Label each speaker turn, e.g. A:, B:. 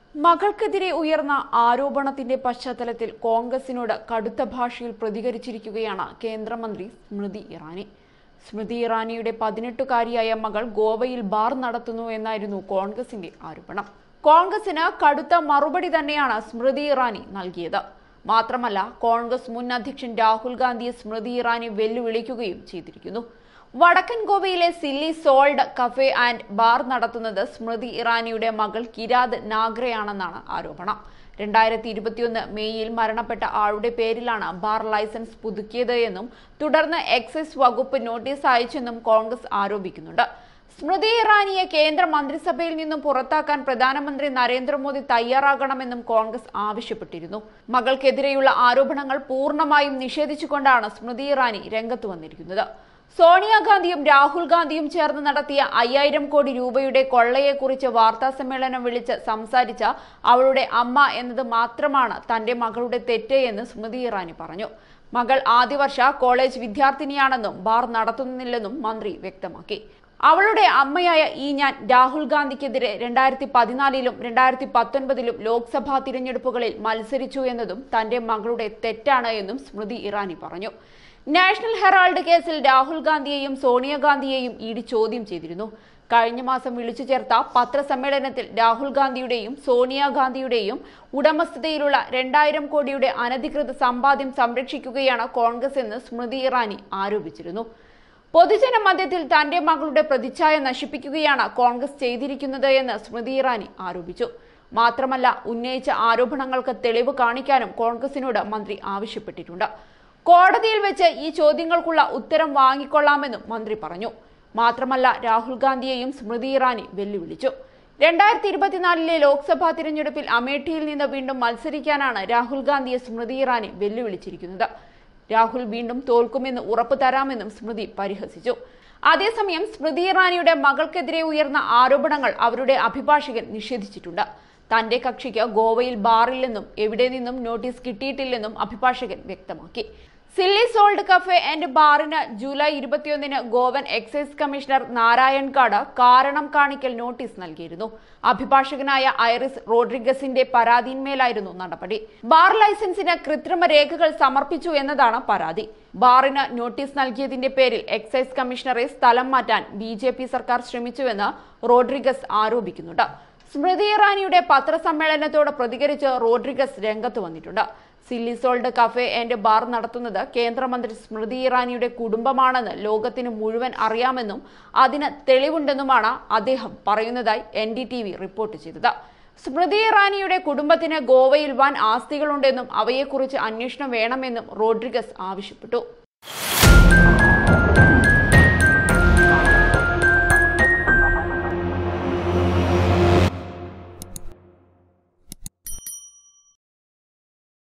A: മകൾക്കെതിരെ ഉയർന്ന ആരോപണത്തിന്റെ പശ്ചാത്തലത്തിൽ കോൺഗ്രസിനോട് കടുത്ത ഭാഷയിൽ പ്രതികരിച്ചിരിക്കുകയാണ് കേന്ദ്രമന്ത്രി സ്മൃതി ഇറാനി സ്മൃതി ഇറാനിയുടെ പതിനെട്ടുകാരിയായ മകൾ ഗോവയിൽ ബാർ നടത്തുന്നു എന്നായിരുന്നു കോൺഗ്രസിന്റെ ആരോപണം കോൺഗ്രസിന് കടുത്ത മറുപടി തന്നെയാണ് സ്മൃതി ഇറാനി നൽകിയത് മാത്രമല്ല കോൺഗ്രസ് മുൻ അധ്യക്ഷൻ രാഹുൽ ഗാന്ധിയെ സ്മൃതി ഇറാനി വെല്ലുവിളിക്കുകയും ചെയ്തിരിക്കുന്നു വടക്കൻ ഗോവയിലെ silly souls cafe and bar നടത്തുന്നത് സ്മൃതി ഇറാനിയുടെ മകൾ കിരാത് നാഗ്രയാണെന്നാണ് ആരോപണം രണ്ടായിരത്തി ഇരുപത്തിയൊന്ന് മെയ്യിൽ മരണപ്പെട്ട ആളുടെ പേരിലാണ് ബാർ ലൈസൻസ് പുതുക്കിയത് എന്നും തുടർന്ന് എക്സൈസ് വകുപ്പ് നോട്ടീസ് അയച്ചെന്നും കോൺഗ്രസ് ആരോപിക്കുന്നുണ്ട് സ്മൃതി ഇറാനിയെ കേന്ദ്ര മന്ത്രിസഭയിൽ നിന്നും പുറത്താക്കാൻ പ്രധാനമന്ത്രി നരേന്ദ്രമോദി തയ്യാറാകണമെന്നും കോൺഗ്രസ് ആവശ്യപ്പെട്ടിരുന്നു മകൾക്കെതിരെയുള്ള ആരോപണങ്ങൾ പൂർണ്ണമായും നിഷേധിച്ചുകൊണ്ടാണ് സ്മൃതി ഇറാനി രംഗത്ത് വന്നിരിക്കുന്നത് സോണിയാഗാന്ധിയും രാഹുൽ ഗാന്ധിയും ചേർന്ന് നടത്തിയ അയ്യായിരം കോടി രൂപയുടെ കൊള്ളയെക്കുറിച്ച് വാർത്താ സമ്മേളനം വിളിച്ച് സംസാരിച്ച അവളുടെ അമ്മ എന്നത് മാത്രമാണ് തന്റെ മകളുടെ തെറ്റ് എന്ന് സ്മൃതി ഇറാനി പറഞ്ഞു മകൾ ആദ്യ വർഷ കോളേജ് വിദ്യാർത്ഥിനിയാണെന്നും ബാർ നടത്തുന്നില്ലെന്നും മന്ത്രി വ്യക്തമാക്കി അവളുടെ അമ്മയായ ഈ ഞാൻ രാഹുൽ ഗാന്ധിക്കെതിരെ രണ്ടായിരത്തി പതിനാലിലും രണ്ടായിരത്തി പത്തൊൻപതിലും ലോക്സഭാ തിരഞ്ഞെടുപ്പുകളിൽ മത്സരിച്ചു എന്നതും തന്റെ മകളുടെ തെറ്റാണ് എന്നും സ്മൃതി ഇറാനി പറഞ്ഞു നാഷണൽ ഹെറാൾഡ് കേസിൽ രാഹുൽ ഗാന്ധിയെയും സോണിയാഗാന്ധിയെയും ഇ ഡി ചോദ്യം ചെയ്തിരുന്നു കഴിഞ്ഞ മാസം വിളിച്ചു ചേർത്ത പത്രസമ്മേളനത്തിൽ രാഹുൽ ഗാന്ധിയുടെയും സോണിയാഗാന്ധിയുടെയും ഉടമസ്ഥതയിലുള്ള രണ്ടായിരം കോടിയുടെ അനധികൃത സമ്പാദ്യം സംരക്ഷിക്കുകയാണ് കോൺഗ്രസ് എന്ന് സ്മൃതി ഇറാനി ആരോപിച്ചിരുന്നു പൊതുജന മധ്യത്തിൽ തന്റെ മകളുടെ പ്രതിച്ഛായ നശിപ്പിക്കുകയാണ് കോൺഗ്രസ് ചെയ്തിരിക്കുന്നത് എന്ന് സ്മൃതി ഇറാനി ആരോപിച്ചു മാത്രമല്ല ഉന്നയിച്ച ആരോപണങ്ങൾക്ക് തെളിവ് കാണിക്കാനും കോൺഗ്രസിനോട് മന്ത്രി ആവശ്യപ്പെട്ടിട്ടുണ്ട് കോടതിയിൽ വെച്ച് ഈ ചോദ്യങ്ങൾക്കുള്ള ഉത്തരം വാങ്ങിക്കൊള്ളാമെന്നും മന്ത്രി പറഞ്ഞു മാത്രമല്ല രാഹുൽ ഗാന്ധിയെയും സ്മൃതി ഇറാനി വെല്ലുവിളിച്ചു രണ്ടായിരത്തി ഇരുപത്തിനാലിലെ ലോക്സഭാ തിരഞ്ഞെടുപ്പിൽ അമേഠിയിൽ നിന്ന് വീണ്ടും മത്സരിക്കാനാണ് രാഹുൽ ഗാന്ധിയെ സ്മൃതി ഇറാനി വെല്ലുവിളിച്ചിരിക്കുന്നത് രാഹുൽ വീണ്ടും തോൽക്കുമെന്ന് ഉറപ്പു തരാമെന്നും സ്മൃതി പരിഹസിച്ചു അതേസമയം സ്മൃതി ഇറാനിയുടെ മകൾക്കെതിരെ ഉയർന്ന ആരോപണങ്ങൾ അവരുടെ അഭിഭാഷകൻ നിഷേധിച്ചിട്ടുണ്ട് തന്റെ കക്ഷിക്ക് ഗോവയിൽ ബാറില്ലെന്നും എവിടെ നിന്നും നോട്ടീസ് കിട്ടിയിട്ടില്ലെന്നും അഭിഭാഷകൻ വ്യക്തമാക്കി സില്ലി സോൾഡ് കഫേ ആൻഡ് ബാറിന് ജൂലൈ ഇരുപത്തിയൊന്നിന് ഗോവൻ എക്സൈസ് കമ്മീഷണർ നാരായൺകാട് കാരണം കാണിക്കൽ നോട്ടീസ് നൽകിയിരുന്നു അഭിഭാഷകനായ ഐറിസ് റോഡ്രിഗസിന്റെ പരാതിന്മേലായിരുന്നു നടപടി ബാർ ലൈസൻസിന് കൃത്രിമ രേഖകൾ സമർപ്പിച്ചു എന്നതാണ് പരാതി ബാറിന് നോട്ടീസ് നൽകിയതിന്റെ പേരിൽ എക്സൈസ് കമ്മീഷണറെ സ്ഥലം മാറ്റാൻ ബി സർക്കാർ ശ്രമിച്ചുവെന്ന് റോഡ്രിഗസ് ആരോപിക്കുന്നുണ്ട് സ്മൃതി ഇറാനിയുടെ പത്രസമ്മേളനത്തോട് പ്രതികരിച്ച് റോഡ്രിഗസ് രംഗത്ത് വന്നിട്ടുണ്ട് silly souls cafe and bar നടത്തുന്നത് കേന്ദ്രമന്ത്രി സ്മൃതി ഇറാനിയുടെ കുടുംബമാണെന്ന് ലോകത്തിന് മുഴുവൻ അറിയാമെന്നും അതിന് തെളിവുണ്ടെന്നുമാണ് അദ്ദേഹം പറയുന്നതായി N D T V report ചെയ്തത് സ്മൃതി ഇറാനിയുടെ കുടുംബത്തിന് ഗോവയിൽ വൻ ആസ്തികളുണ്ടെന്നും അവയെക്കുറിച്ച് അന്വേഷണം വേണമെന്നും റോഡ്രിഗസ് ആവശ്യപ്പെട്ടു